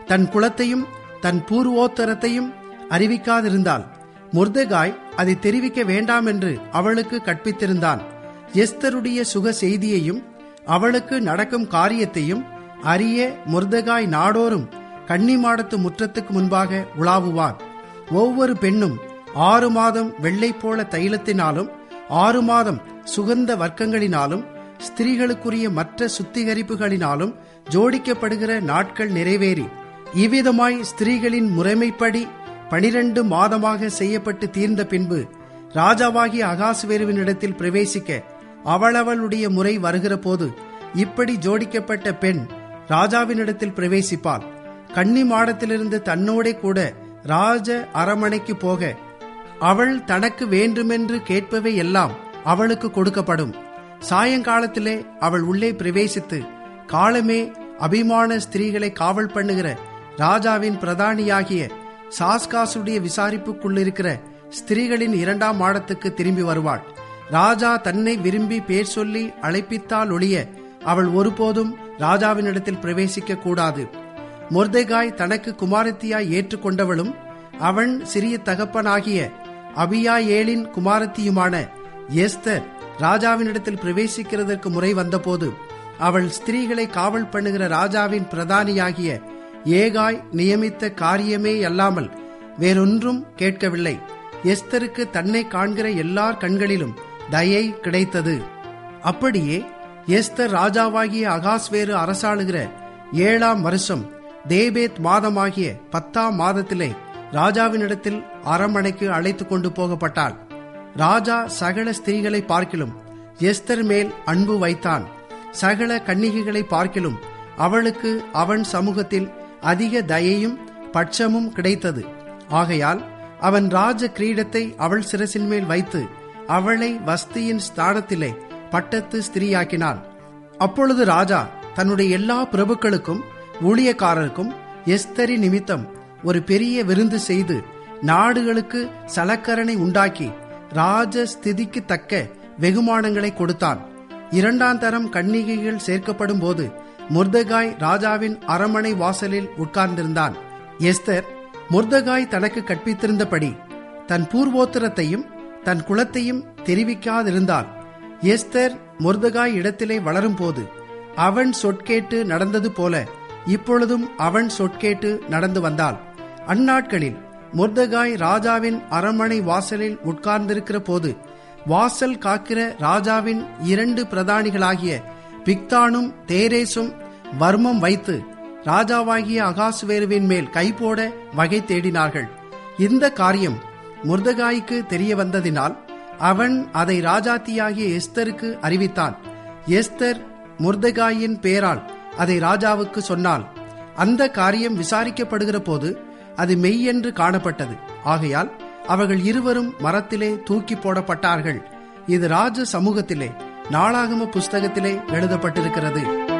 தன் குலத்தையும் தன் பூர்வோத்தரத்தையும் அறிவிக்காதிருந்தாள் முர்தகாய் அதை தெரிவிக்க வேண்டாம் என்று அவளுக்கு கற்பித்திருந்தான் எஸ்தருடைய சுக செய்தியையும் அவளுக்கு நடக்கும் காரியத்தையும் அறிய முர்தகாய் நாடோறும் கன்னிமாடத்து முற்றத்துக்கு முன்பாக உலாவுவான் ஒவ்வொரு பெண்ணும் ஆறு மாதம் வெள்ளை போல தைலத்தினாலும் ஆறு மாதம் சுகந்த வர்க்கங்களினாலும் ஸ்திரீகளுக்குரிய மற்ற சுத்திகரிப்புகளினாலும் ஜோடிக்கப்படுகிற நாட்கள் நிறைவேறி இவ்விதமாய் ஸ்திரீகளின் முறைமைப்படி பனிரெண்டு மாதமாக செய்யப்பட்டு தீர்ந்த பின்பு ராஜாவாகிய அகாசுவேருவினிடத்தில் பிரவேசிக்க அவளவளுடைய முறை வருகிற போது இப்படி ஜோடிக்கப்பட்ட பெண் ராஜாவினிடத்தில் பிரவேசிப்பாள் கன்னி மாடத்திலிருந்து தன்னோடே கூட ராஜ அரமனைக்கு போக அவள் தனக்கு வேண்டுமென்று கேட்பவை எல்லாம் அவளுக்கு கொடுக்கப்படும் சாயங்காலத்திலே அவள் உள்ளே பிரவேசித்து காலமே அபிமான ஸ்திரீகளை காவல் பண்ணுகிற ராஜாவின் பிரதானியாகிய சாஸ்காசுடைய விசாரிப்புக்குள்ளிருக்கிற ஸ்திரீகளின் இரண்டாம் மாடத்துக்கு திரும்பி வருவாள் ராஜா தன்னை விரும்பி பேர் சொல்லி அழைப்பித்தால் ஒழிய அவள் ஒருபோதும் ராஜாவினிடத்தில் பிரவேசிக்க கூடாது மொர்தெகாய் தனக்கு குமாரத்தியாய் ஏற்றுக்கொண்டவளும் அவன் சிறிய தகப்பனாகிய அபியாயேலின் குமாரத்தியுமான எஸ்தர் ராஜாவினிடத்தில் பிரவேசிக்கிறதற்கு முறை வந்தபோது அவள் ஸ்திரீகளை காவல் பண்ணுகிற ராஜாவின் பிரதானியாகிய ஏகாய் நியமித்த காரியமே அல்லாமல் வேறொன்றும் கேட்கவில்லை எஸ்தருக்கு தன்னை காண்கிற எல்லார் கண்களிலும் தயை கிடைத்தது அப்படியே எஸ்தர் ராஜாவாகிய அகாஸ்வேறு அரசாளுகிற ஏழாம் வருஷம் தேபேத் மாதமாகிய பத்தாம் மாதத்திலே ராஜாவினிடத்தில் அரண்மனைக்கு அழைத்து கொண்டு போகப்பட்டாள் ராஜா சகல ஸ்திரீகளை பார்க்கிலும் எஸ்தர் மேல் அன்பு வைத்தான் சகல கன்னிகைகளை பார்க்கிலும் அவளுக்கு அவன் சமூகத்தில் அதிக தயையும் பட்சமும் கிடைத்தது ஆகையால் அவன் ராஜ கிரீடத்தை அவள் சிரசின் மேல் வைத்து அவளை வஸ்தியின் ஸ்தானத்திலே பட்டத்து ஸ்திரீயாக்கினான் அப்பொழுது ராஜா தன்னுடைய எல்லா பிரபுக்களுக்கும் ஊழியக்காரருக்கும் எஸ்தரி நிமித்தம் ஒரு பெரிய விருந்து செய்து நாடுகளுக்கு சலக்கரணை உண்டாக்கி ராஜ ஸ்திதிக்கு தக்க வெகுமானங்களை கொடுத்தான் இரண்டாம் தரம் கன்னிகைகள் சேர்க்கப்படும் போது முர்தகாய் ராஜாவின் அரமனை வாசலில் உட்கார்ந்திருந்தான் எஸ்தர் முர்தகாய் தனக்கு கற்பித்திருந்தபடி தன் பூர்வோத்தரத்தையும் தன் குலத்தையும் தெரிவிக்காதிருந்தாள் எஸ்தர் முர்தகாய் இடத்திலே வளரும் போது அவன் சொற்கேட்டு நடந்தது போல இப்பொழுதும் அவன் சொற்கேட்டு நடந்து வந்தாள் அந்நாட்களில் முர்தகாய் ராஜாவின் அரண்மனை வாசலில் உட்கார்ந்திருக்கிற போது வாசல் காக்கிற ராஜாவின் இரண்டு பிரதானிகளாகிய பிக்தானும் தேரேசும் வர்மம் வைத்து ராஜாவாகிய அகாசுவேருவின் மேல் கைபோட வகை தேடினார்கள் இந்த காரியம் முர்தகாய்க்கு தெரிய வந்ததினால் அவன் அதை ராஜாத்தியாகிய எஸ்தருக்கு அறிவித்தான் எஸ்தர் முர்தகாயின் பேரால் அதை ராஜாவுக்கு சொன்னாள் அந்த காரியம் விசாரிக்கப்படுகிற போது அது மெய்யென்று காணப்பட்டது ஆகையால் அவர்கள் இருவரும் மரத்திலே தூக்கி போடப்பட்டார்கள் இது ராஜ சமூகத்திலே நாளாகம புஸ்தகத்திலே எழுதப்பட்டிருக்கிறது